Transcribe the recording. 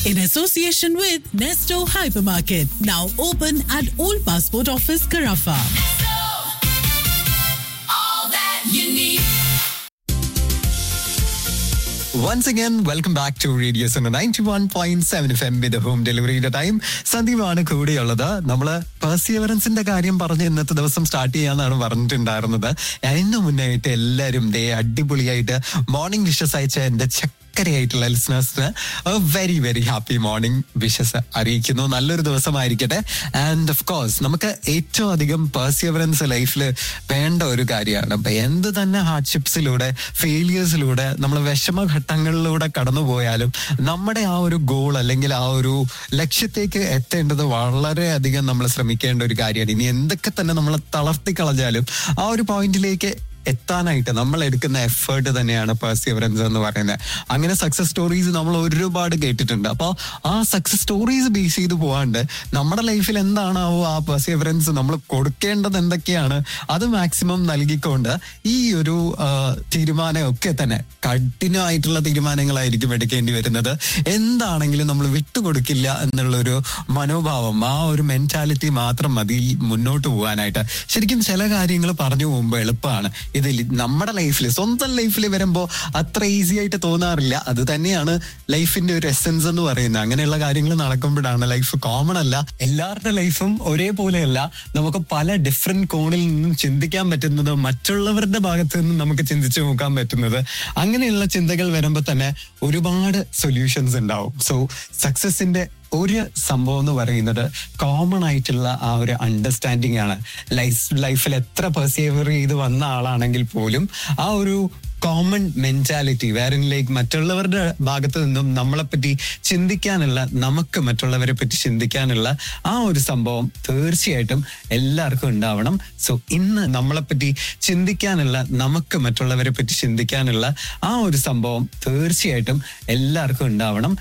in association with Nesto Hypermarket, now open at Old Passport Office, Carafa. Once again, welcome back to Radio Center 91.7 FM with the home delivery time സന്ദീപാണ് കൂടെയുള്ളത് നമ്മള് പെർസിയവറൻസിന്റെ കാര്യം പറഞ്ഞ് ഇന്നത്തെ ദിവസം start ചെയ്യാന്നാണ് പറഞ്ഞിട്ടുണ്ടായിരുന്നത് അതിന് മുന്നായിട്ട് എല്ലാവരും ദേ അടിപൊളിയായിട്ട് മോർണിംഗ് വിഷസ് അയച്ച എന്റെ ചക്കരയായിട്ടുള്ള ലിസണേഴ്സിന് very very happy morning wishes അറിയിക്കുന്നു നല്ലൊരു ദിവസമായിരിക്കട്ടെ ആൻഡ് ഓഫ് കോഴ്സ് നമുക്ക് ഏറ്റവും അധികം പെർസിയവറൻസ് ലൈഫിൽ വേണ്ട ഒരു കാര്യമാണ് അപ്പൊ എന്ത് തന്നെ ഹാർഡ്ഷിപ്സിലൂടെ ഫെയിലിയേഴ്സിലൂടെ നമ്മൾ വിഷമഘട്ടങ്ങളിലൂടെ കടന്നു പോയാലും നമ്മുടെ ആ ഒരു ഗോൾ അല്ലെങ്കിൽ ആ ഒരു ലക്ഷ്യത്തേക്ക് എത്തേണ്ടത് വളരെയധികം നമ്മൾ ശ്രമിക്കേണ്ട ഒരു കാര്യമാണ് ഇനി എന്തൊക്കെ തന്നെ നമ്മൾ തളർത്തി കളഞ്ഞാലും ആ ഒരു പോയിന്റിലേക്ക് എത്താനായിട്ട് നമ്മൾ എടുക്കുന്ന എഫേർട്ട് തന്നെയാണ് പെർസിയവറൻസ് എന്ന് പറയുന്നത് അങ്ങനെ സക്സസ് സ്റ്റോറീസ് നമ്മൾ ഒരുപാട് കേട്ടിട്ടുണ്ട് അപ്പോൾ ആ സക്സസ് സ്റ്റോറീസ് ബേസ് ചെയ്ത് പോവാണ്ട് നമ്മുടെ ലൈഫിൽ എന്താണാവോ ആ പെർസിയവറൻസ് നമ്മൾ കൊടുക്കേണ്ടത് എന്തൊക്കെയാണ് അത് മാക്സിമം നൽകിക്കൊണ്ട് ഈ ഒരു ആ, തീരുമാനമൊക്കെ തന്നെ കഠിനമായിട്ടുള്ള തീരുമാനങ്ങളായിരിക്കും എടുക്കേണ്ടി വരുന്നത് എന്താണെങ്കിലും നമ്മൾ വിട്ടുകൊടുക്കില്ല എന്നുള്ളൊരു മനോഭാവം ആ ഒരു മെന്റാലിറ്റി മാത്രം മതി മുന്നോട്ട് പോകാനായിട്ട് ശരിക്കും ചില കാര്യങ്ങൾ പറഞ്ഞു പോകുമ്പോൾ എളുപ്പമാണ് ഇത് ലി- നമ്മുടെ ലൈഫിൽ സ്വന്തം ലൈഫിൽ വരുമ്പോൾ അത്ര ഈസി ആയിട്ട് തോന്നാറില്ല അത് തന്നെയാണ് ലൈഫിന്റെ ഒരു എസെൻസ് എന്ന് പറയുന്നത് അങ്ങനെയുള്ള കാര്യങ്ങൾ നടക്കുമ്പോഴാണ് ലൈഫ് കോമൺ അല്ല എല്ലാവരുടെ ലൈഫും ഒരേപോലെയല്ല നമുക്ക് പല ഡിഫറെന്റ് കോണിൽ നിന്നും ചിന്തിക്കാൻ പറ്റുന്നത് മറ്റുള്ളവരുടെ ഭാഗത്ത് നിന്നും നമുക്ക് ചിന്തിച്ചു നോക്കാൻ പറ്റുന്നത് അങ്ങനെയുള്ള ചിന്തകൾ വരുമ്പോൾ തന്നെ ഒരുപാട് സൊല്യൂഷൻസ് ഉണ്ടാവും സോ സക്സസിന്റെ ഒരു സംഭവം എന്ന് പറയുന്നത് കോമൺ ആയിട്ടുള്ള ആ ഒരു അണ്ടർസ്റ്റാൻഡിങ് ആണ് ലൈഫ് ലൈഫിൽ എത്ര പെർസീവർ ചെയ്ത് വന്ന ആളാണെങ്കിൽ പോലും ആ ഒരു കോമൺ മെന്റാലിറ്റി വേറിലേക്ക് മറ്റുള്ളവരുടെ ഭാഗത്ത് നിന്നും നമ്മളെ പറ്റി ചിന്തിക്കാനുള്ള നമുക്ക് മറ്റുള്ളവരെ പറ്റി ചിന്തിക്കാനുള്ള ആ ഒരു സംഭവം തീർച്ചയായിട്ടും എല്ലാവർക്കും ഉണ്ടാവണം സോ ഇന്ന് നമ്മളെ പറ്റി ചിന്തിക്കാനുള്ള നമുക്ക് മറ്റുള്ളവരെ പറ്റി ചിന്തിക്കാനുള്ള ആ ഒരു സംഭവം തീർച്ചയായിട്ടും എല്ലാവർക്കും ഉണ്ടാവണം